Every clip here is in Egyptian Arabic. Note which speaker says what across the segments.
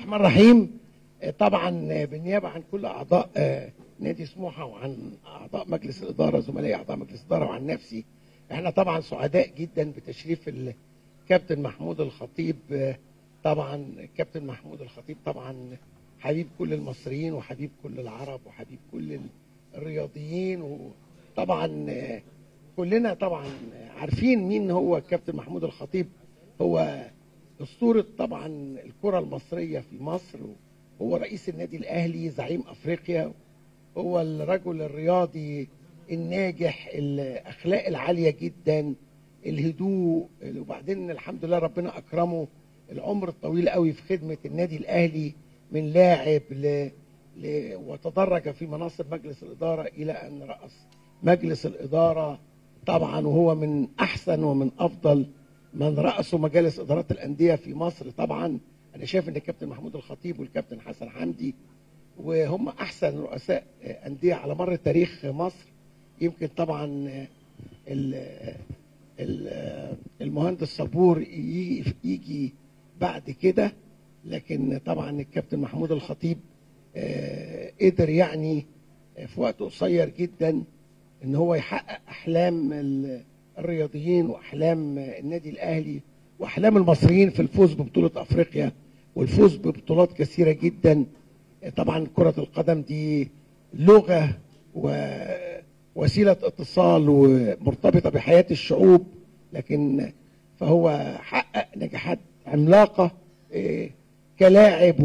Speaker 1: الرحمن الرحيم آه، طبعا آه، بالنيابه عن كل اعضاء آه، نادي سموحه وعن اعضاء مجلس الاداره زملائي اعضاء مجلس الاداره وعن نفسي احنا طبعا سعداء جدا بتشريف الكابتن محمود الخطيب آه، طبعا الكابتن محمود الخطيب طبعا حبيب كل المصريين وحبيب كل العرب وحبيب كل الرياضيين وطبعا آه، كلنا طبعا عارفين مين هو الكابتن محمود الخطيب هو اسطوره طبعا الكره المصريه في مصر هو رئيس النادي الاهلي زعيم افريقيا هو الرجل الرياضي الناجح الاخلاق العاليه جدا الهدوء وبعدين الحمد لله ربنا اكرمه العمر الطويل قوي في خدمه النادي الاهلي من لاعب ل... ل... وتدرج في مناصب مجلس الاداره الى ان راس مجلس الاداره طبعا وهو من احسن ومن افضل من رأسوا مجالس إدارات الأندية في مصر طبعا أنا شايف إن الكابتن محمود الخطيب والكابتن حسن حمدي وهم أحسن رؤساء أندية على مر تاريخ مصر يمكن طبعا ال- ال- المهندس صبور ي- يجي بعد كده لكن طبعا الكابتن محمود الخطيب آه، قدر يعني في وقت قصير جدا ان هو يحقق احلام ال- الرياضيين واحلام النادي الاهلي واحلام المصريين في الفوز ببطوله افريقيا والفوز ببطولات كثيره جدا طبعا كره القدم دي لغه ووسيله اتصال ومرتبطه بحياه الشعوب لكن فهو حقق نجاحات عملاقه إيه، كلاعب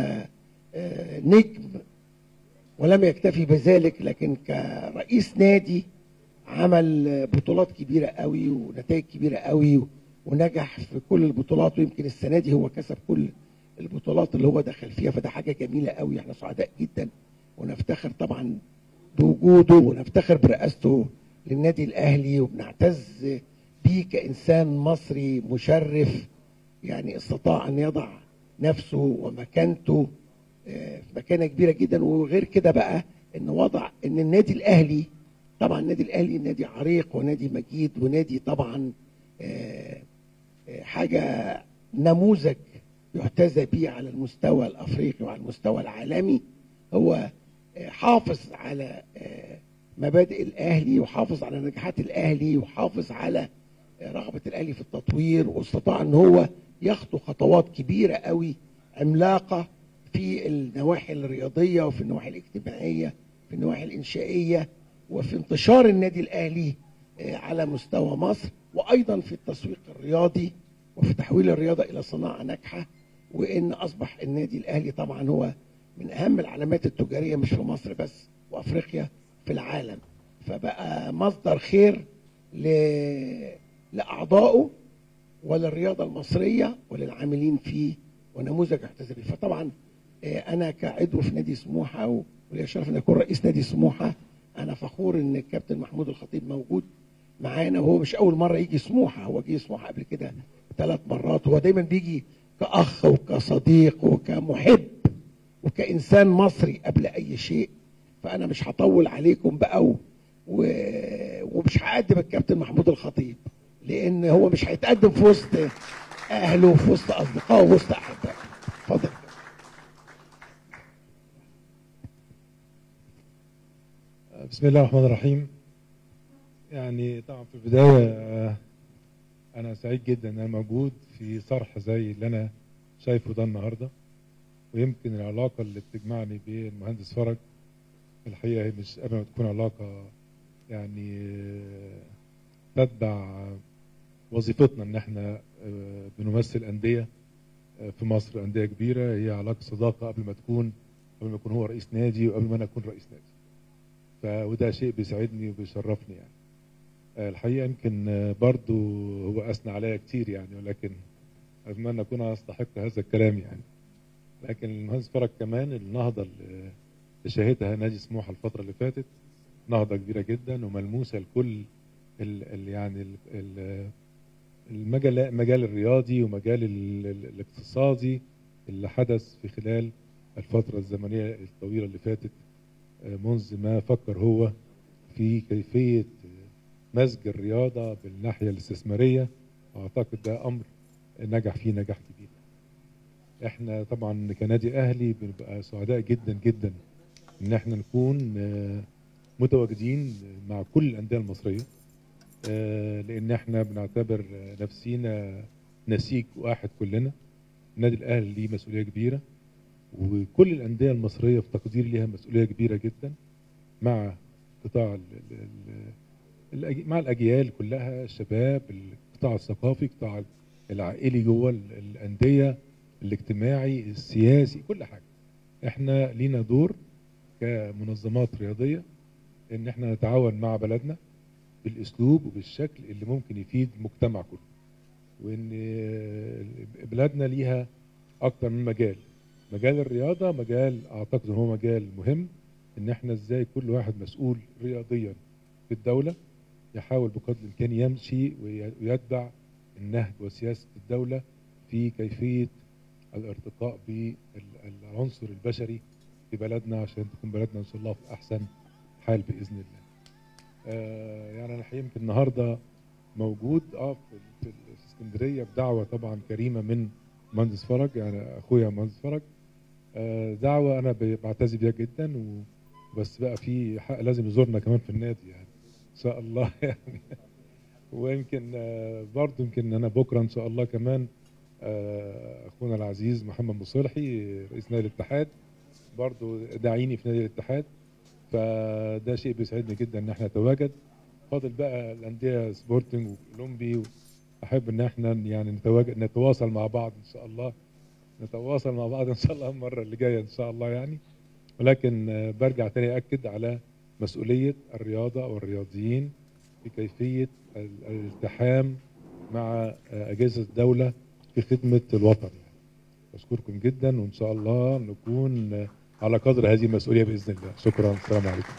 Speaker 1: وكنجم ولم يكتفي بذلك لكن كرئيس نادي عمل بطولات كبيره قوي ونتائج كبيره قوي ونجح في كل البطولات ويمكن السنه دي هو كسب كل البطولات اللي هو دخل فيها فده حاجه جميله قوي احنا سعداء جدا ونفتخر طبعا بوجوده ونفتخر برئاسته للنادي الاهلي وبنعتز بيه كانسان مصري مشرف يعني استطاع ان يضع نفسه ومكانته آه، في مكانه كبيره جدا وغير كده بقى ان وضع ان النادي الاهلي طبعا النادي الاهلي نادي عريق ونادي مجيد ونادي طبعا آه، آه، حاجه نموذج يحتذى به على المستوى الافريقي وعلى المستوى العالمي هو آه، حافظ على آه، مبادئ الاهلي وحافظ على نجاحات الاهلي وحافظ على آه، رغبه الاهلي في التطوير واستطاع ان هو يخطو خطوات كبيره قوي عملاقه في النواحي الرياضيه وفي النواحي الاجتماعيه في النواحي الانشائيه وفي انتشار النادي الاهلي آه، على مستوى مصر وايضا في التسويق الرياضي وفي تحويل الرياضه الى صناعه ناجحه وان اصبح النادي الاهلي طبعا هو من اهم العلامات التجاريه مش في مصر بس وافريقيا في العالم فبقى مصدر خير ل... لاعضائه وللرياضه المصريه وللعاملين فيه ونموذج يحتذى به فطبعا آه، انا كعضو في نادي سموحه و- ولي الشرف ان اكون رئيس نادي سموحه انا فخور ان الكابتن محمود الخطيب موجود معانا وهو مش اول مره يجي سموحه هو جه سموحه قبل كده ثلاث مرات هو دايما بيجي كاخ وكصديق وكمحب وكانسان مصري قبل اي شيء فانا مش هطول عليكم بقى و... و... ومش هقدم الكابتن محمود الخطيب لان هو مش هيتقدم في وسط اهله وفي وسط اصدقائه وفي وسط احبائه اتفضل
Speaker 2: بسم الله الرحمن الرحيم يعني طبعا في البداية آه، أنا سعيد جدا إن أنا موجود في صرح زي اللي أنا شايفه ده النهاردة ويمكن العلاقة اللي بتجمعني بالمهندس فرج الحقيقة هي مش قبل ما تكون علاقة يعني آه، تتبع وظيفتنا إن إحنا آه، بنمثل أندية آه، في مصر أندية كبيرة هي علاقة صداقة قبل ما تكون قبل ما يكون هو رئيس نادي وقبل ما أنا أكون رئيس نادي ف وده شيء بيسعدني وبيشرفني يعني آه، الحقيقه يمكن آه، برضو هو اثنى عليا كتير يعني ولكن اتمنى اكون استحق هذا الكلام يعني لكن المهندس فرج كمان النهضه اللي اللي شهدها نادي سموحه الفتره اللي فاتت نهضه كبيره جدا وملموسه لكل ال ال يعني ال ال المجال المجال الرياضي ومجال ال- ال- الاقتصادي اللي حدث في خلال الفتره الزمنيه الطويله اللي فاتت منذ ما فكر هو في كيفية مزج الرياضة بالناحية الاستثمارية أعتقد ده أمر نجح فيه نجاح كبير احنا طبعا كنادي اهلي بنبقى سعداء جدا جدا ان احنا نكون آه، متواجدين مع كل الانديه المصريه آه، لان احنا بنعتبر آه، نفسينا نسيج واحد كلنا النادي الاهلي ليه مسؤوليه كبيره وكل الانديه المصريه في تقديري ليها مسؤوليه كبيره جدا مع قطاع ال ال ال الأج- مع الاجيال كلها الشباب القطاع الثقافي القطاع العائلي جوه ال- الانديه الاجتماعي السياسي كل حاجه احنا لينا دور كمنظمات رياضيه ان احنا نتعاون مع بلدنا بالاسلوب وبالشكل اللي ممكن يفيد المجتمع كله وان بلادنا ليها اكتر من مجال مجال الرياضه مجال اعتقد ان هو مجال مهم ان احنا ازاي كل واحد مسؤول رياضيا في الدوله يحاول بقدر الامكان يمشي وي- ويتبع النهج وسياسه الدوله في كيفيه الارتقاء بالعنصر البشري في بلدنا عشان تكون بلدنا ان شاء الله في احسن حال باذن الله. آه يعني انا حقيقة يمكن النهارده موجود اه في في في اسكندريه بدعوه طبعا كريمه من مهندس فرج يعني اخويا مهندس فرج آه دعوه انا ب- بعتز بيها جدا و بس بقى في حق لازم يزورنا كمان في النادي يعني ان شاء الله يعني ويمكن آه برضه يمكن انا بكره ان شاء الله كمان آه اخونا العزيز محمد مصلحي رئيس نادي الاتحاد برضه داعيني في نادي الاتحاد فده شيء بيسعدني جدا ان احنا نتواجد فاضل بقى الانديه سبورتنج واولمبي احب ان احنا يعني نتواجد نتواصل مع بعض ان شاء الله نتواصل مع بعض ان شاء الله المره اللي جايه ان شاء الله يعني ولكن آه، برجع تاني اكد على مسؤوليه الرياضه والرياضيين في كيفيه ال- الالتحام مع آه، اجهزه الدوله في خدمه الوطن بشكركم جدا وان شاء الله نكون آه، على قدر هذه المسؤوليه باذن الله شكرا السلام عليكم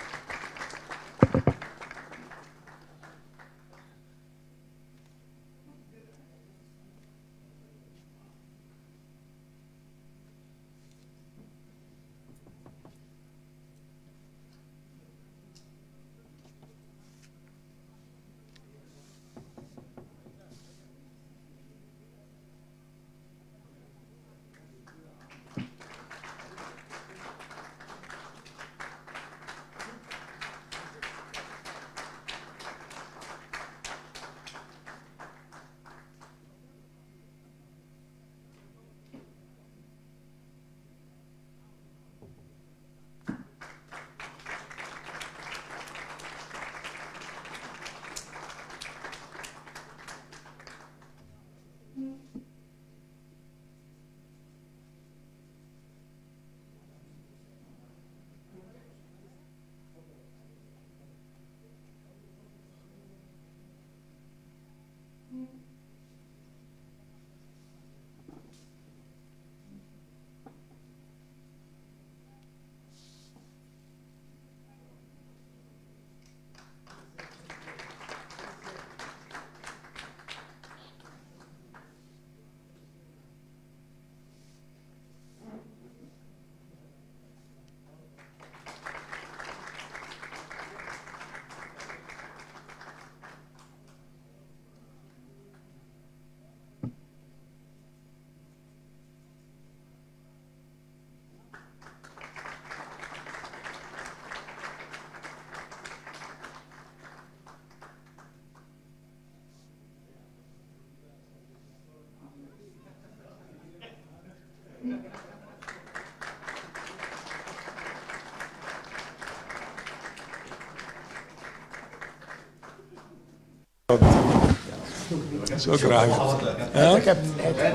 Speaker 3: شكرا يا حبيبي
Speaker 1: يا كابتن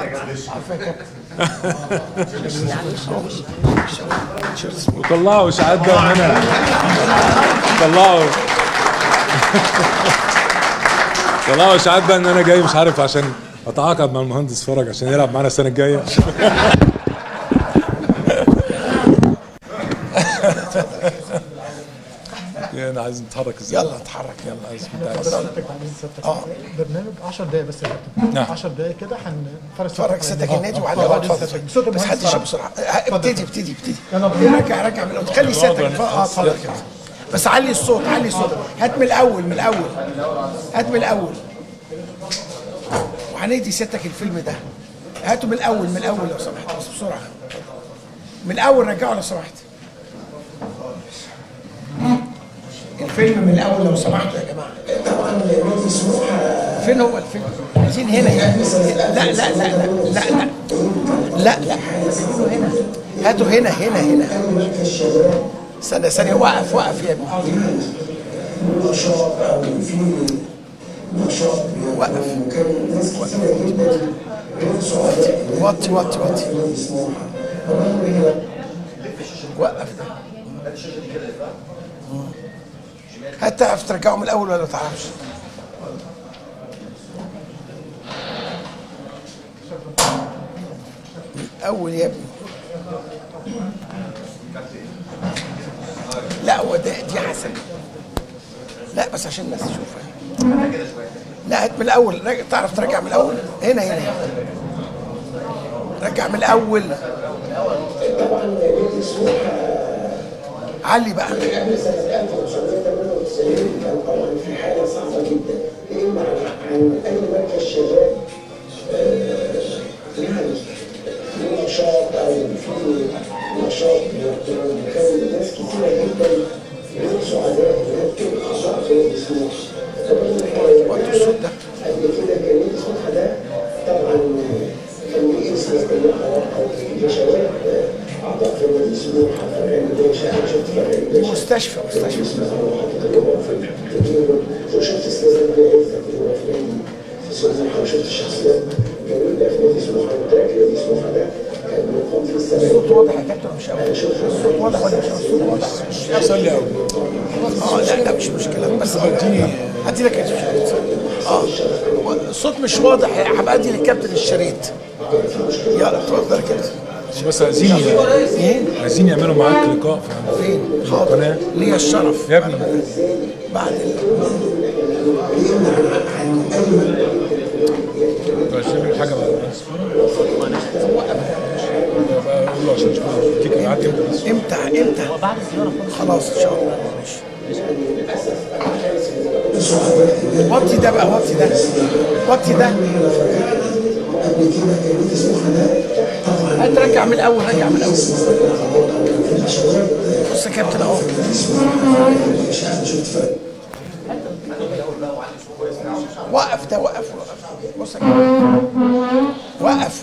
Speaker 1: عارفه يا كابتن
Speaker 3: وطلعوا اشاعات بقى من هنا طلعوا طلعوا اشاعات بقى ان انا جاي مش عارف عشان اتعاقد مع المهندس فرج عشان يلعب معانا السنه الجايه انا عايز نتحرك ازاي
Speaker 1: يلا اتحرك
Speaker 3: يلا عايز انت عايز
Speaker 4: حضرتك بعدين ستك برنامج 10 دقايق بس يا كابتن
Speaker 3: نعم.
Speaker 4: 10 دقايق كده هنفرج
Speaker 1: اتفرج ستك النادي وعلى
Speaker 4: آه،
Speaker 1: بعض
Speaker 4: بعدين
Speaker 1: اتفضل
Speaker 4: ستك. صوت
Speaker 1: بس
Speaker 4: المهندس
Speaker 1: حد يشوف
Speaker 4: فرج.
Speaker 1: بسرعه اه، ابتدي ابتدي ابتدي
Speaker 4: يلا بينا.
Speaker 1: رجع رجع من الاول خلي ستك اه اتفضل كده بس علي الصوت علي الصوت هات من الاول من الاول هات من الاول وهندي ستك الفيلم ده هاتوا من الاول من الاول لو سمحت بس بسرعه من الاول رجعوا لو سمحت الفيلم من الاول لو سمحتوا يا جماعه
Speaker 5: طبعا نادي سموحه
Speaker 1: فين هو الفيلم؟ عايزين هنا هنا لا لا لا لا لا لا لا لا هاتوا هنا هاتوا هنا هنا هنا
Speaker 5: مركز شباب
Speaker 1: استنى ثانية وقف وقف يا ابني
Speaker 5: نشاط او في نشاط
Speaker 1: وقف.
Speaker 5: وكان ناس كتيره جدا غير سعداء
Speaker 1: وطي وطي وطي
Speaker 5: نادي سموحه رغم هنا
Speaker 1: وقف ده هات تعرف ترجعه من الاول ولا ما تعرفش من الاول يا ابني لا هو ده دي حسن لا بس عشان الناس تشوفها لا هات من الاول رجع تعرف ترجع من الاول هنا هنا هنا رجع من الاول
Speaker 5: طبعا نادي سموحه
Speaker 1: علي بقى
Speaker 5: قبل سنه 1998 كان طبعا في حاله صعبه جدا لان عن عن اي مركز شباب آه، يعني في نشاط او في نشاط بيقوم كان ناس كتيره جدا غير سعداء انها تكون اعضاء في نادي سموحه طبعا احنا
Speaker 1: وطي الصوت ده
Speaker 5: قبل كده كان نادي سموحه ده طبعا كان ليه اسم كنا او في شباب اعضاء في نادي سموحه فرقان باشا انا شفت فرقان باشا
Speaker 1: مستشفى مستشفى
Speaker 5: وشفت استاذ عزت اللي هو في نادي في سموحه وشفت الشخصيات جميله في نادي سموحه وتراك نادي سموحه ده كان بيقام في السنه
Speaker 1: الصوت واضح يا كابتن مش قوي الصوت واضح ولا مش قوي الصوت واضح
Speaker 3: احسن لي قوي
Speaker 1: اه لا لا مش مشكله بس اديني هدي لك الشريط اه هو الصوت مش واضح هبقى ادي للكابتن الشريط يلا اتفضل يا كابتن
Speaker 3: بس عايزين
Speaker 1: ايه
Speaker 3: عايزين يعملوا معاك لقاء في
Speaker 1: فين حاضر ليا الشرف
Speaker 3: يا ابني
Speaker 1: بعد
Speaker 3: عشان من حاجه بقى قول له عشان اشوف تيجي معاك امتى بس
Speaker 1: امتى امتى بعد الزياره خلاص ان شاء الله ماشي وطي ده بقى وطي ده وطي ده
Speaker 5: قبل كده كان نادي سموحه ده طبعا
Speaker 1: هات رجع من الاول رجع من الاول
Speaker 5: الشباب
Speaker 1: بص يا كابتن اهو
Speaker 5: مش عارف شفت فرق
Speaker 1: وقف ده وقف وقف بص يا كابتن وقف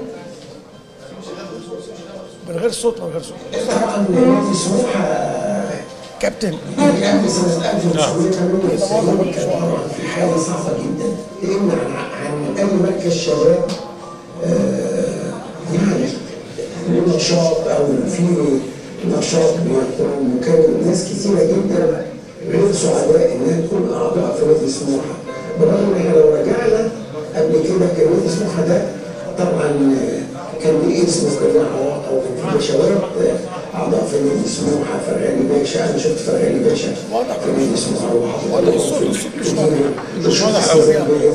Speaker 1: من غير صوت من غير صوت
Speaker 5: طبعا نادي سموحه
Speaker 1: كابتن
Speaker 5: قبل سنة 1998 كان طبعا في حالة صعبة جدا لأن عن عن أي مركز شباب آه، يعني له نشاط أو في نشاط بيقوم وكان ناس كتيرة جدا غير سعداء إنها تكون أعضاء في نادي سموحة بالرغم إن إحنا لو رجعنا قبل كده كان نادي سموحة ده طبعا آه، كان ليه اسمه كان أعضاء أو كان في شباب آه، أعضاء في نادي سموحة فرغاني باشا أنا شفت فرغاني باشا
Speaker 1: واضح.
Speaker 5: في نادي سموحة وحضرتك
Speaker 1: واضح الصوت الصوت مش واضح
Speaker 5: مش واضح قوي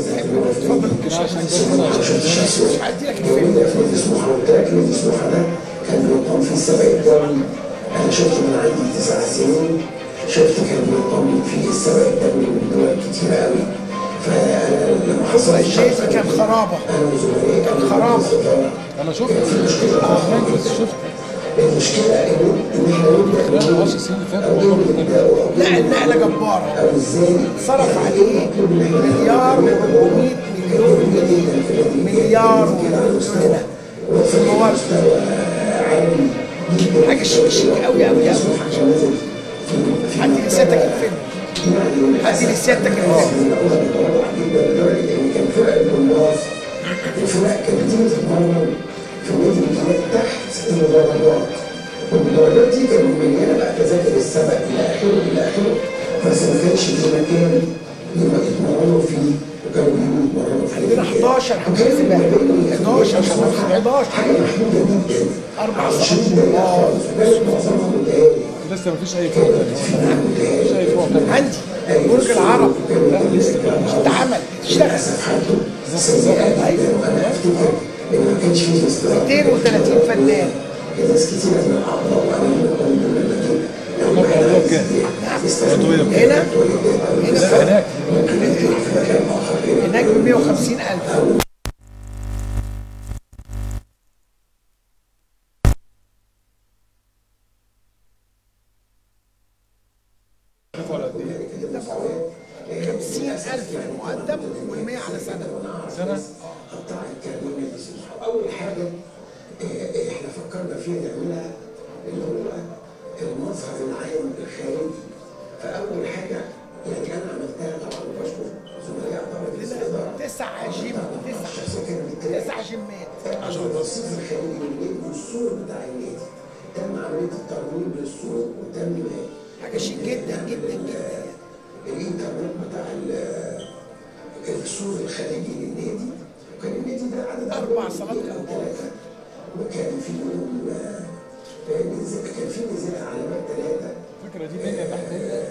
Speaker 1: هدي لك الفيلم
Speaker 5: في نادي سموحة والتراك نادي سموحة ده كان بيقام فيه السبق الدولي أنا شفت من عندي تسع سنين شفت كان بيقام فيه السبق الدولي من دول كتيرة قوي فأنا لما حصل
Speaker 1: الشيء كان خرابه
Speaker 5: أنا وزملائي
Speaker 1: كان خرابه
Speaker 3: انا شفت هناك بس شفت
Speaker 5: المشكلة إن إن إحنا نبدأ
Speaker 3: خلال 10 سنين اللي فاتوا
Speaker 5: أو نبدأ
Speaker 1: لا النقله جباره
Speaker 5: أو إزاي
Speaker 1: صرف عليه مليار و400 مليون جنيه مليار و400 جنيه في الموارد حاجه شيك شيك قوي قوي قوي هدي لسيادتك الفيلم هدي لسيادتك الفيلم
Speaker 5: كان فرق الجمباز الفرق كانت بتيجي تتمرن في نادي الجهاد تحت المدرجات والمدرجات دي كانوا مليانه بقى تذاكر السبق الى اخره الى اخره بس ما كانش في مكان يبقى يتمرنوا فيه وكانوا بيجوا يتمرنوا فيه
Speaker 1: عندنا 11 حمام سباحه 11 حمام 11
Speaker 5: حاجه محدوده جدا
Speaker 1: اربع
Speaker 5: مش
Speaker 1: صالات
Speaker 5: مدة خالص وكانت معظمها متهيألي
Speaker 3: لسه مفيش اي فوق مفيش اي فوق
Speaker 1: عندي برج العرب اتعمل اشتغل ايوه
Speaker 5: انا افتكر ان ما كانش فيه استضافه
Speaker 1: 230 فنان
Speaker 5: ناس كتير من الاعضاء
Speaker 3: الموضوع كام؟
Speaker 1: هنا هنا هناك ب 150 ألف
Speaker 3: سنه
Speaker 5: قطاع الكربون دي سموحه اول حاجه آه، احنا فكرنا فيها نعملها اللي هو المظهر العام الخارجي فاول حاجه يعني انا عملتها طبعا وبشكر زملائي اعضاء مجلس الاداره
Speaker 6: تسع جيم تسع
Speaker 5: الشخصيه كانت بتراقب
Speaker 6: تسع جيمات
Speaker 5: عشان الرصيف الخارجي من النادي والسور بتاع النادي تم عمليه الترميم للسور وتم
Speaker 6: حاجه شيك جدا جدا جدا
Speaker 5: الانترنت بتاع ال- السور الخارجي للنادي وكان النادي ده عدد
Speaker 6: أربع
Speaker 5: أكبر
Speaker 6: صالات
Speaker 5: من
Speaker 6: كبار.
Speaker 5: ثلاثة وكان في منهم آه، آه، نزل- كان في نزال علامات ثلاثة
Speaker 3: الفكره دي بنيه تحتيه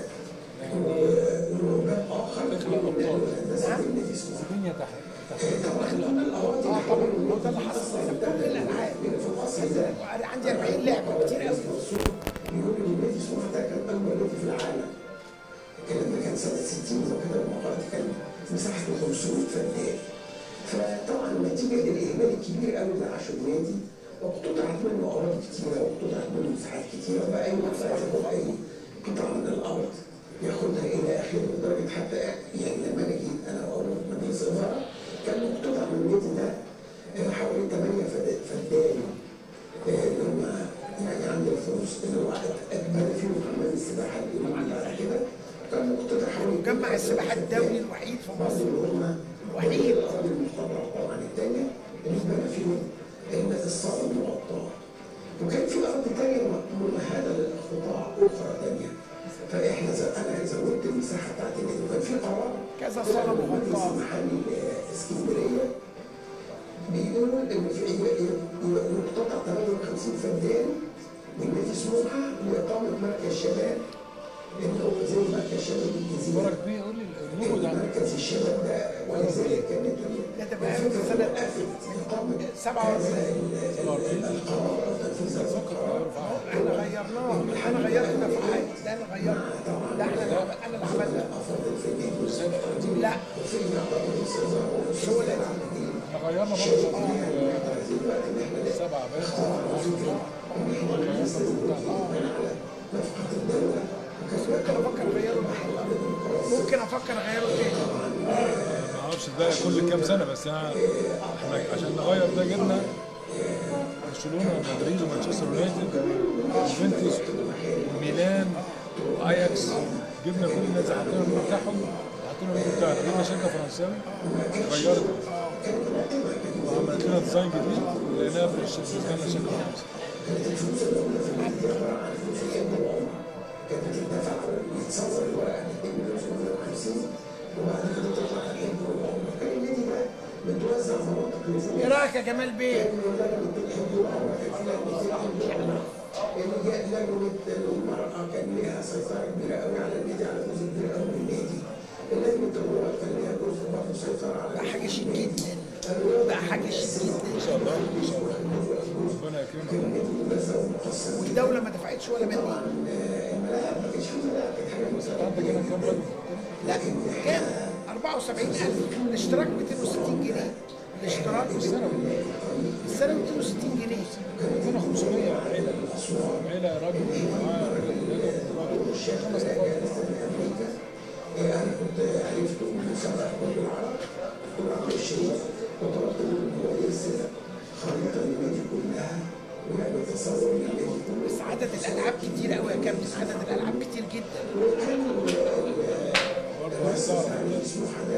Speaker 5: وباب آخر
Speaker 3: تخلق أبطال.
Speaker 5: هندسة النادي اسمه
Speaker 3: بنيه تحت
Speaker 5: طبعا الأراضي
Speaker 6: اه طبعا هو ده اللي حصل هنا في كل الالعاب
Speaker 5: في الفصل ده
Speaker 6: وأنا عندي 40 لعبه كتير قوي
Speaker 5: بيقول ان النادي سموحه ده كان اكبر نادي في العالم الكلام ده كان سنه 60 وكده المقر دي كان مساحته 500 فدان فطبعا نتيجه للاهمال الكبير قوي اللي عاشه النادي واقتطعت منه اراضي كتيره واقتطعت منه مساحات كتيره بقى اي واحد عايز ياخد اي قطعه من الارض ياخدها الى اخره لدرجه حتى يعني لما انا جيت انا واول مجلس اداره كان مقتطع من النادي ده آه، حوالي 8 فد- فدان آه، اللي هم يعني عند الفلوس اللي هو اجمل فيهم حمام السباحه اللي هم على كده كان مقتطع حوالي
Speaker 6: مجمع السباحه الدولي الوحيد في مصر
Speaker 5: اللي هم
Speaker 6: الوحيد
Speaker 5: الأراضي المخضرة طبعا الثانية اللي بنى فيهم ال- الصالة المغطاة وكان في أراضي تانية ممهدة للاقتطاع أخرى تانية فإحنا ز- أنا زودت المساحة بتاعت النادي وكان في قرار
Speaker 6: كذا صالة مغطاة.
Speaker 5: المجلس المحلي اسكندرية بيقول إن في ي- ي- يقتطع 58 فدان من نادي سموحة لإقامة مركز شباب اللي هو زي مركز شباب الجزيرة
Speaker 3: فرق بيه قول لي اللوجو ده
Speaker 5: مركز الشباب ده ولذلك كانت
Speaker 6: ده تبقى في سنه 47
Speaker 5: القرار او تنفيذ القرار
Speaker 6: احنا غيرناه انا غيرت دفعات ده انا غيرت ده احنا اللي عمل- انا اللي عملنا لا مش هو القديم
Speaker 3: احنا غيرنا برضه سبعه بس
Speaker 6: ممكن افكر اغيره تاني ممكن افكر اغيره تاني
Speaker 3: ما اعرفش ده كل كام سنه بس يعني احنا عشان نغير ده جبنا برشلونه ومدريد ومانشستر يونايتد ويوفنتوس وميلان واياكس جبنا كل الناس حطينا اللوجو بتاعهم حطينا اللوجو بتاعنا جبنا شركه فرنساوي غيرت وعملت لنا ديزاين جديد ولقيناها بالنسبه لنا شكل كويس
Speaker 5: كانت بتدفع يتصور الورقه 2 مليون 750 وبعد كده تطلع الحب والعمر كان النادي ده متوزع مناطق
Speaker 6: ايه
Speaker 5: نزول
Speaker 6: رايك يا جمال بيه؟
Speaker 5: لجنة المرأة كان لها سيطرة كبيرة قوي على النادي على جزء كبير قوي من النادي. لجنة الرياض كان لها جزء برضه سيطرة على
Speaker 6: ده حاجه شيك جدا ده حاجه شيك جدا
Speaker 3: ان شاء الله ان شاء الله ربنا يكرمك
Speaker 6: والدوله ما دفعتش ولا مليم
Speaker 5: الملاعب ما كانش في ملاعب كانت حاجة مساعدة.
Speaker 3: انت كده كام بدل
Speaker 6: لا كام 74000 الاشتراك 260 جنيه الاشتراك السنوي السنوي 260 جنيه
Speaker 3: عندنا 500 عيله عيله راجل ومعاه راجل خمس نفار
Speaker 5: أنا كنت عرفت من سبع كل العرب كل عرب الشريف وطلبت منه إن هو يرسل خريطة للنادي كلها ويعمل تصور للنادي كله.
Speaker 6: بس عدد الالعاب كتير قوي يا كابتن عدد الالعاب كتير جدا
Speaker 5: بس يعني سموحة ده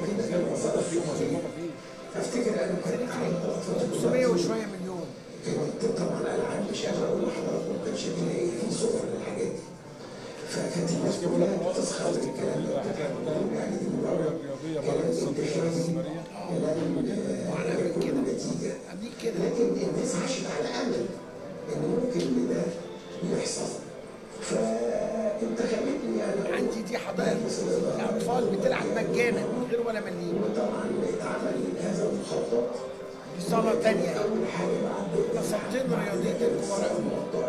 Speaker 5: افتكر انا كنت عامل
Speaker 6: 500 وشويه مليون
Speaker 5: كانت طبعا الالعاب مش قادر اقول لحضراتكم ما كانش بنلاقي في صور للحاجات دي فكانت الناس كلها بتسخر من الكلام ده يعني دي مجرد
Speaker 3: رياضيه مرة الصدريه والاستثماريه
Speaker 6: وعلى من كده
Speaker 5: نتيجه
Speaker 6: اديك كده
Speaker 5: لكن الناس عاشت على امل ان ممكن ان ده يحصل فانتخبتني يعني
Speaker 6: عندي دي حدائق الاطفال بتلعب مجانا من غير ولا مليم
Speaker 5: طبعا اتعمل هذا المخطط
Speaker 6: دي صاله تانيه
Speaker 5: اول حاجه بعد
Speaker 6: صالتين رياضيتين كبار قوي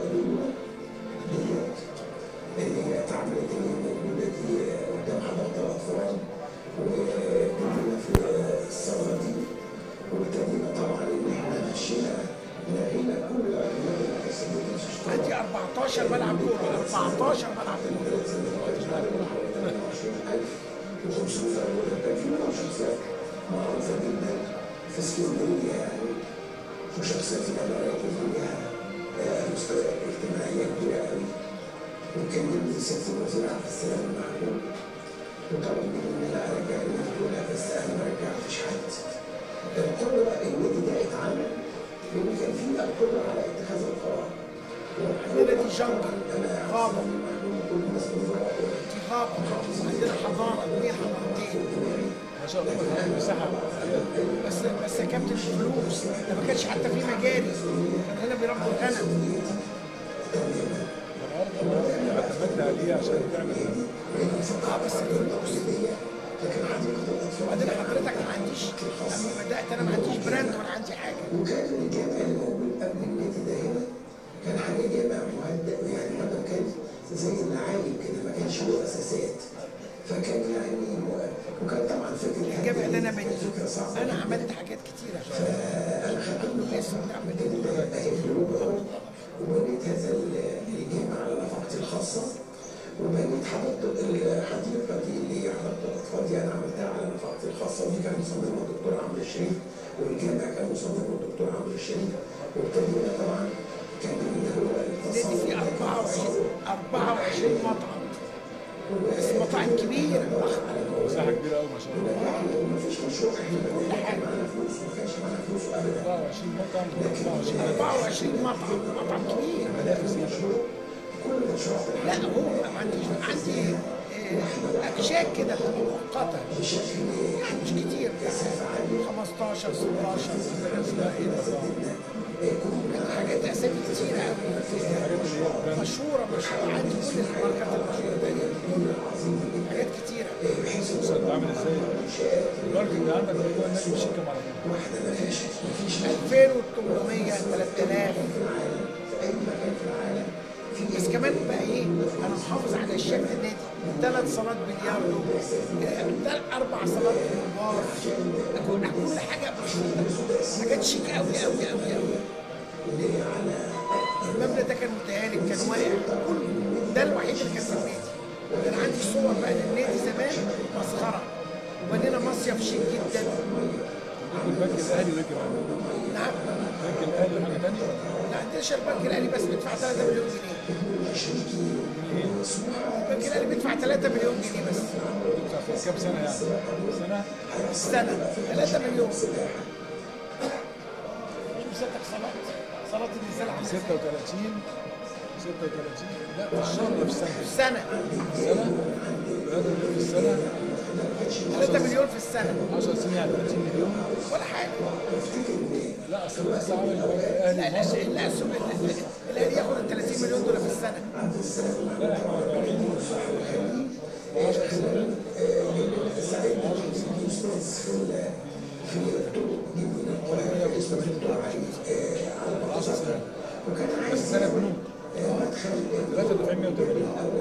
Speaker 5: اللي هي اتعملت اللي هي موجوده دي قدام حضرتك الاطفال وابتدينا في الثوره دي وابتدينا طبعا ان احنا مشينا لغينا كل الارقام اللي كسبت
Speaker 6: عندي 14 ملعب كوره 14 ملعب كوره
Speaker 5: 25000 وكان في منهم شخصيات معروفة جدا في اسكندرية يعني وشخصية في الإدارة فيها آه، مستوى اجتماعية كبيرة قوي وكان جنبي سيادة الوزير عبد السلام المعلوم وطلب مني إن أنا أرجع البطولة بس أنا ما رجعتش حد القدرة بقى النادي ده اتعمل لأن كان في القدرة على اتخاذ القرار
Speaker 6: عندنا دي جنجل غابة
Speaker 5: كل الناس بتروح
Speaker 6: دي غابة عندنا حضارة اثنين حضارتين
Speaker 3: ما شاء الله كان مساحه
Speaker 6: بس بس يا كابتن فلوس ده ما كانش حتى في مجاري كان هنا بيربوا الغنم
Speaker 3: اعتمدت عليه عشان تعمل
Speaker 6: اه بس الفلوس وبعدين حضرتك ما عنديش لما بدات انا ما عنديش براند ولا عندي حاجه
Speaker 5: وكان الجامع اللي موجود قبل النادي ده هنا كان حاجه جامع مهدأ يعني ما كان زي النعايم كده ما كانش له اساسات فكان يعني م- وكان طبعا فكره
Speaker 6: الجامع اللي انا بنيه انا عملت حاجات كتيره انا خدت الاسم بتاع مدينه
Speaker 5: وبنيت هذا ال- الجامع على نفقتي الخاصه وبنيت حديقه الحديقه دي اللي هي حديقه الاطفال دي انا عملتها على نفقتي الخاصه ودي كان مصممها الدكتور عمرو الشريف والجامع كان مصممه الدكتور عمرو الشريف وابتدينا طبعا كان اللي هو
Speaker 6: النادي فيه
Speaker 5: التصميم
Speaker 6: 24 24 مطعم بس مطاعم كبيره ضخمه
Speaker 3: مساحه كبيره قوي ما شاء الله
Speaker 5: مفيش مشروع احنا ما كانش معانا فلوس ما كانش معانا فلوس ابدا
Speaker 3: 24 مطعم 24
Speaker 6: 24 مطعم مطعم كبير
Speaker 5: كل مشروع
Speaker 6: لا هو ما عنديش عندي آه، اكشاك كده بتبقى مؤقته يعني مش كتير يعني 15 16 حاجات اسامي كتيره قوي مشهوره مشهوره عندي كل الماركات المشهوره دي حاجات كتيره
Speaker 3: بص انت عامل ازاي الماركتنج عندك موضوع النادي مش كام على طول
Speaker 6: 2800 3000 بس كمان بقى ايه انا محافظ على الشكل النادي ثلاث صالات بلياردو ثلاث اربع صالات كبار كل كل حاجه حاجات شيك قوي قوي قوي قوي المبنى ده كان متهالك كان واقع كله ده الوحيد اللي كان في النادي كان عندي صور بقى للنادي زمان مسخره وبنينا مصيف شيك جدا
Speaker 3: البنك الاهلي وايه كمان؟
Speaker 6: نعم
Speaker 3: البنك الاهلي حاجه ثانيه
Speaker 6: ما عندناش البنك الاهلي بس بيدفع 3 مليون جنيه البنك الاهلي بيدفع 3 مليون جنيه بس
Speaker 3: بتدفع في كام سنه يعني؟ سنه
Speaker 6: السنه 3 مليون شوف ستك صلاه صلاه النزال عامله
Speaker 3: 36 36 لا في الشهر ولا في السنه؟
Speaker 6: السنه
Speaker 3: السنه هذا في السنه
Speaker 6: 3 مليون في السنه
Speaker 3: 10 سنين يعني 30 مليون
Speaker 6: ولا حاجه
Speaker 3: لا اصل الناس عمل البنك
Speaker 6: لا
Speaker 3: الاهلي
Speaker 6: لا
Speaker 3: مصر
Speaker 6: لا السوق الاهلي ياخد ال 30 مليون دول في السنه
Speaker 3: لا احنا واقعين 10 سنين حوالي 180 دولار 10 سنين بس سنه بنوك ثلاثة دافعين 180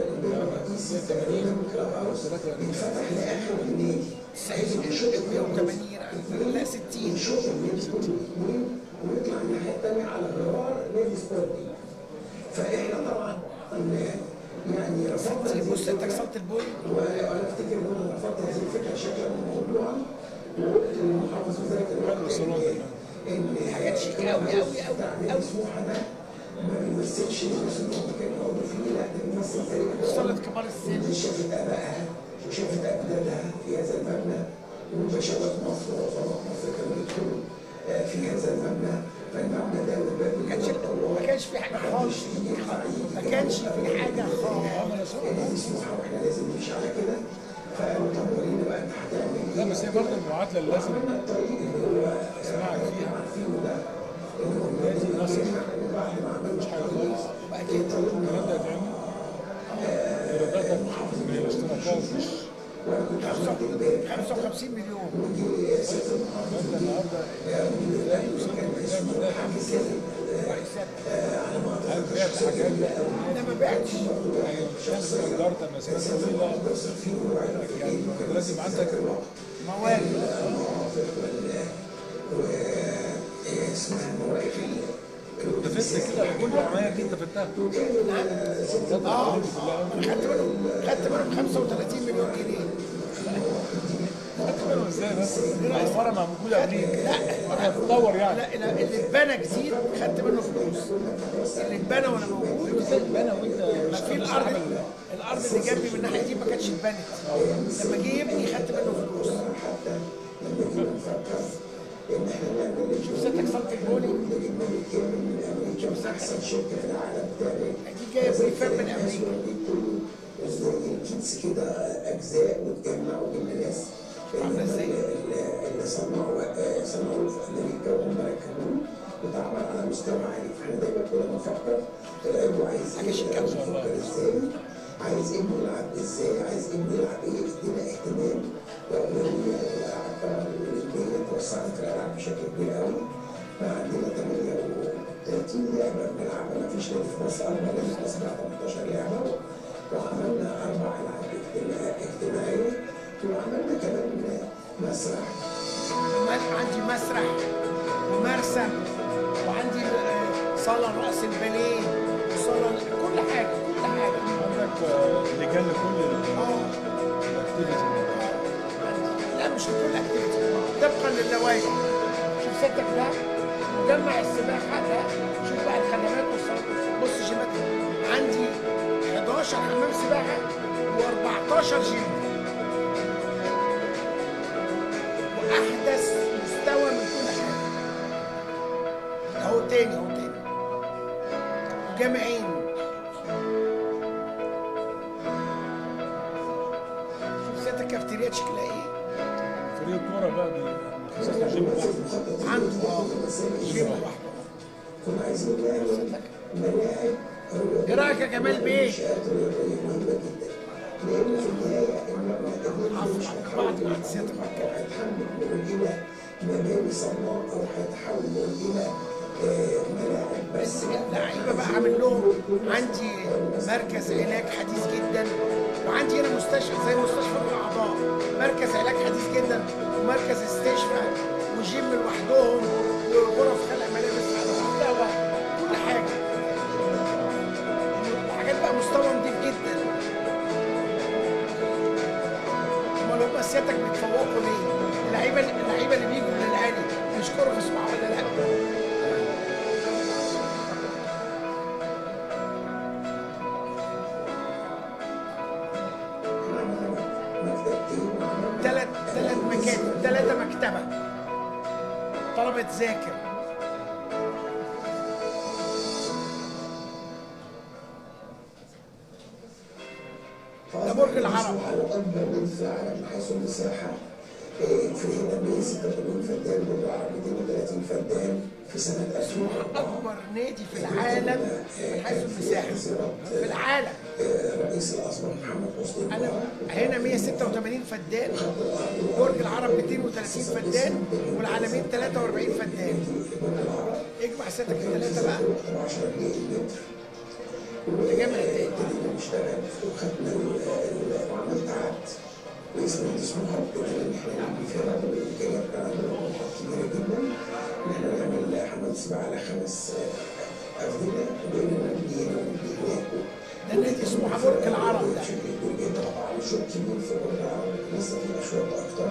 Speaker 3: 180
Speaker 6: 180 لا 60
Speaker 5: ويطلع الناحيه الثانيه على جوار نادي سبورتنج فاحنا طبعا يعني رفضنا
Speaker 6: بص انت كسرت البول
Speaker 5: وانا افتكر ان انا رفضت هذه الفكره شكلا موضوعا وقلت للمحافظ في ذلك الوقت
Speaker 3: حلو الصالون ده
Speaker 5: ان
Speaker 6: حاجات شيك قوي قوي قوي
Speaker 5: نادي سموحه ده ما بيمثلش الناس اللي هم كانوا يقعدوا فيه لا ده بيمثل تقريبا
Speaker 6: صاله كبار السن
Speaker 5: اللي شافت ابائها وشافت اجدادها في هذا المبنى وبشوات مصر وعظماء مصر كانوا يدخلوا آه، في هذا المبنى فالمبنى ده والباب
Speaker 6: ما كانش ما كانش في حاجه خالص ما كانش في حاجه خالص
Speaker 5: نادي سموحه واحنا لازم نمشي على كده فقالوا طب ورينا بقى انت هتعمل ايه؟
Speaker 3: لا بس هي برضه المعادله اللي لازم اسمعك فيها نادي نصر مش حاجه خالص
Speaker 6: بقى كده
Speaker 3: الكلام ده يتعمل ايراداتك من الاشتراكات مش
Speaker 6: 55 مليون
Speaker 3: فانت النهارده ازاي وصلت للكلام ده
Speaker 6: رئيسات
Speaker 3: هل بعت حاجات
Speaker 6: انا ما بعتش
Speaker 3: الناس قدرت مسافات طويله يعني لازم عندك
Speaker 6: موارد
Speaker 5: اسمها مواقفين
Speaker 3: دفنت كده على كل العمايه دي دفنتها
Speaker 6: اه انا خدت منهم خدت منهم 35 مليون جنيه
Speaker 3: خدت بالك ازاي بس العماره ما موجوده قبليك لا هتتطور يعني
Speaker 6: لا لا اللي اتبنى جديد خدت منه فلوس اللي اتبنى وانا موجود
Speaker 3: ازاي اتبنى وانت
Speaker 6: ما في الارض الارض اللي جنبي من الناحيه دي ما كانتش اتبنت لما جه يبني خدت منه فلوس شوف سيادتك صلت البولي شوف سيادتك دي جايه بريفاب من امريكا
Speaker 5: الجنس كده اجزاء وتجمعوا من ناس
Speaker 6: عامله ازاي؟
Speaker 5: اللي صنعوا صنعوا في امريكا وهم ركبوه واتعمل على مستوى عالي فاحنا دايما كنا بنفكر الابو عايز
Speaker 6: حاجة شيك أوي.
Speaker 5: يفكر ازاي عايز ابنه يلعب ازاي عايز ابنه يلعب ايه ادينا اهتمام واولويه للالعاب طبعا الاولمبيه توسعت في الالعاب بشكل كبير قوي فعندنا 38 لعبه بنلعبها ما فيش نادي في مصر اكبر نادي في مصر 18 لعبه وعملنا اربع العاب اجتماع- اجتماعيه وعملنا كمان مسرح
Speaker 6: عمال- عندي مسرح ومرسم وعندي آه، صاله راس الباليه وصاله كل حاجه كل حاجه
Speaker 3: عندك آه، لجان لكل
Speaker 6: اه
Speaker 3: الاكتيفيتي
Speaker 6: لا مش لكل اكتيفيتي طبقا للوائح شوف سيادتك ده مجمع السباحه ده شوف بقى الخدمات والصالات بص جيمات عندي 11 حمام سباحه و14 جيم واحدث مستوى من كل حاجه اهو تاني اهو تاني وجامعين شوف سيادتك كافتريات شكلها ايه
Speaker 3: فريق الكوره بقى بيخصص الجيم بتاعه
Speaker 6: عنده اه جيم لوحده
Speaker 5: كنا عايزين نعمل ملاعب
Speaker 6: ايه رايك يا جمال بيه؟
Speaker 5: لان في النهايه المبنى
Speaker 6: عفوا عن بعض الحادثات المركبه
Speaker 5: هيتحول الى مباني صناعه او هيتحول الى آه، ملاعب
Speaker 6: بس اللعيبه بقى عامل لهم عندي مركز علاج حديث جدا وعندي هنا مستشفى زي مستشفى الاعضاء مركز علاج حديث جدا ومركز استشفاء وجيم لوحدهم وغرف خلع ملابس على مستوى كل حاجه حاجات بقى مستوى نضيف جدا امال هم سيادتك بيتفوقوا ليه؟ اللعيبه اللعيبه اللي بيجوا من الاهلي بيشكروا في اسمها ولا لا؟
Speaker 5: مكتبتين وعملنا
Speaker 6: ثلاث ثلاث مكاتب ثلاثة مكتبة طلبة تذاكر ده برج العرب
Speaker 5: على اكبر نادي في العالم من حيث المساحه آه، في هنا 186 فدان بالعرب 230 فدان في سنه 2004
Speaker 6: أكبر نادي في العالم من حيث المساحة في العالم
Speaker 5: آه، رئيس الاسبق محمد حسني
Speaker 6: أنا هنا 186 فدان برج العرب 230 فدان والعالمين 43 فدان اجمع سيادتك الثلاثة بقى
Speaker 5: 10 جنيه المتر
Speaker 6: تجمع التاني
Speaker 5: اشتغل وخدنا ال- ال- وعملت عقد واسمه اسمه حب ان احنا نعمل في رغم الامكانيات كان عندنا طموحات كبيره جدا ان احنا نعمل حمام سباحه على خمس آه، افضله وبقينا نبني هنا ونبني هناك
Speaker 6: ده النادي اسمه برج العرب ده
Speaker 5: بشكل كبير جدا طبعا شوط كبير في برج العرب لسه في اشواط اكتر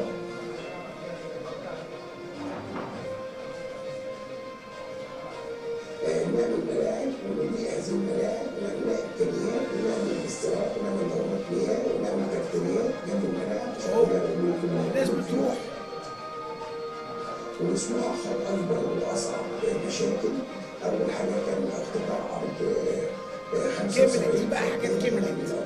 Speaker 5: آه، نعمل ملاعب ونبني هذه الملاعب ونعمل امكانيات ونعمل استراحه ونعمل دورات مياه ونعمل كافتريات جنب الملاعب عشان نعمل كل
Speaker 6: الناس بتروح
Speaker 5: واسمها خط اكبر واصعب مشاكل اول حاجه كان اقتطاع ارض آه، آه،
Speaker 6: كملت دي بقى حاجات كملت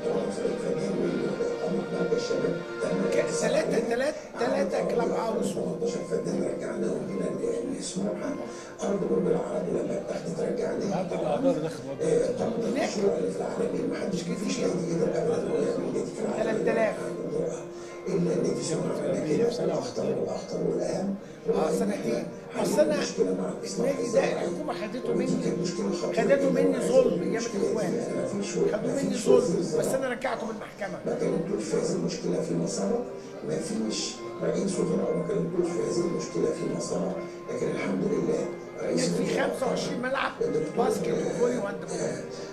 Speaker 6: ك- ثلاثة ثلاثة ثلاثة كلاب هاوس
Speaker 5: 18 فدان رجعناهم هنا لسموحه ارض برج العرب لما اتاخدت رجعناها
Speaker 3: عدد الاعضاء اللي داخل
Speaker 5: آه، طبعا المشروع اللي في العالمين ما حدش فيش نادي يقدر ابدا ويعمل نادي في العالم
Speaker 6: 3000
Speaker 5: الا نادي سموحه لكن الاخطر والاخطر والاهم
Speaker 6: اه سنتين اصل انا النادي ده الحكومه خدته مني خدته مني ظلم ايام الاخوان خدوه مني ظلم بس انا رجعته من المحكمه
Speaker 5: ما كانتوش في هذه المشكله في مسارة ما فيش رئيس وزراء ما كانتوش في هذه المشكله في مسارة لكن الحمد لله رئيس
Speaker 6: كان في 25 ملعب باسكت وفولي وهاند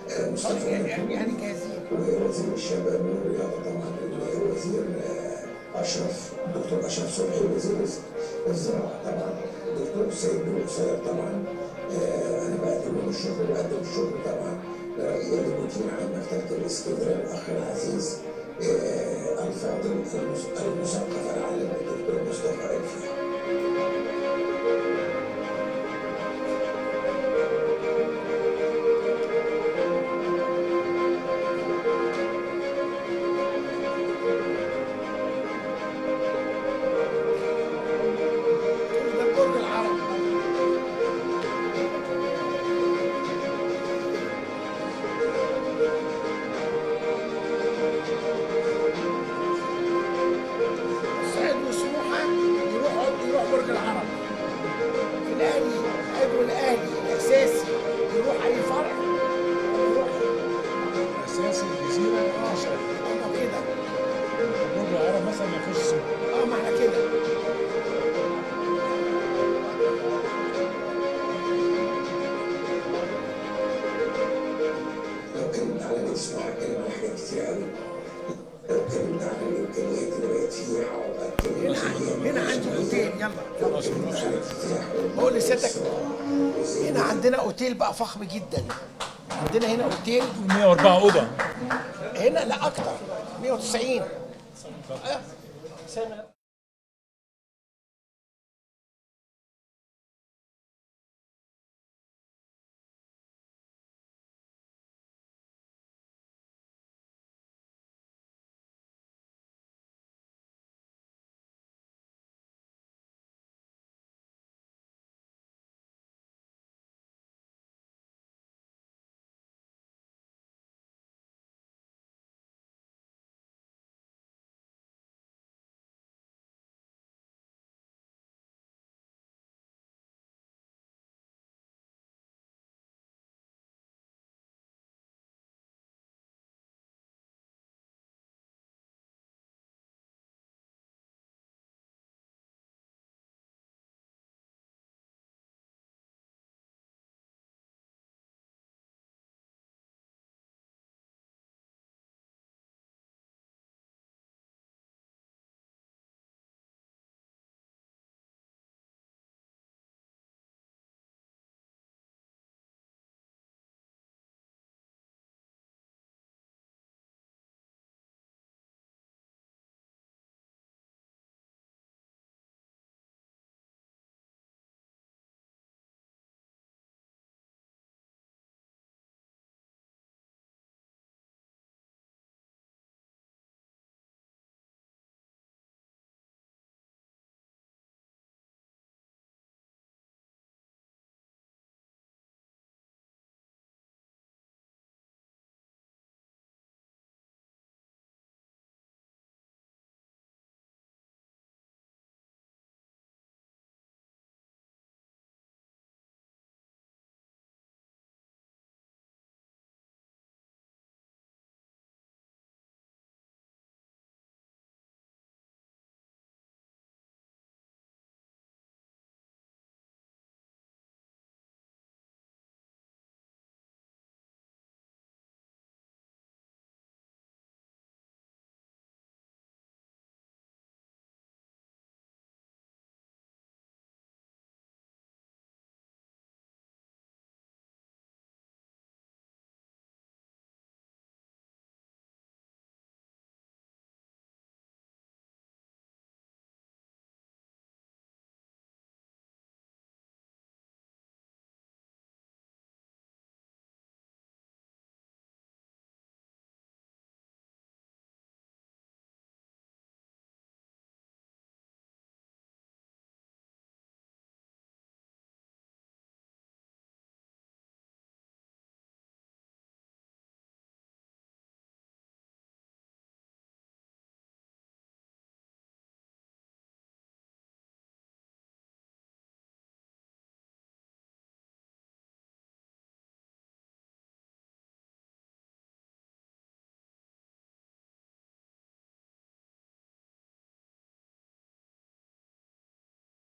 Speaker 6: بول يعني يعني جاهزين
Speaker 5: ووزير الشباب والرياضه طبعا وزير اشرف الدكتور اشرف صبحي وزير الزراعه طبعا الدكتور سيد نور قصير طبعا آه، انا بقدم له الشكر وبقدم الشكر طبعا لرئيس المدير عام مكتبه الاسكندريه الاخ العزيز آه، الفاضل المس- المثقف العالم الدكتور مصطفى الفي
Speaker 6: ده برج العرب الصعيد وسموحه يروح يروح برج العرب في الاهلي عضو الاهلي الاساسي يروح اي فرع يروح
Speaker 3: اساسي الجزيره اشهر
Speaker 6: هم كده
Speaker 3: برج العرب مثلا ما يخش سوق
Speaker 6: اه ما احنا كده
Speaker 5: لو اتكلمنا على نادي سموحه اتكلم على حاجات كتير قوي لو اتكلمنا على الامكانيات اللي بقت فيها هقعد اتكلم
Speaker 6: هنا هنا عندي اوتيل يلا
Speaker 3: خلاص نروح
Speaker 6: بقول لسيادتك هنا عندنا اوتيل بقى فخم جدا عندنا هنا اوتيل
Speaker 3: 104 اوضه
Speaker 6: هنا لا اكتر 190 آه. سنة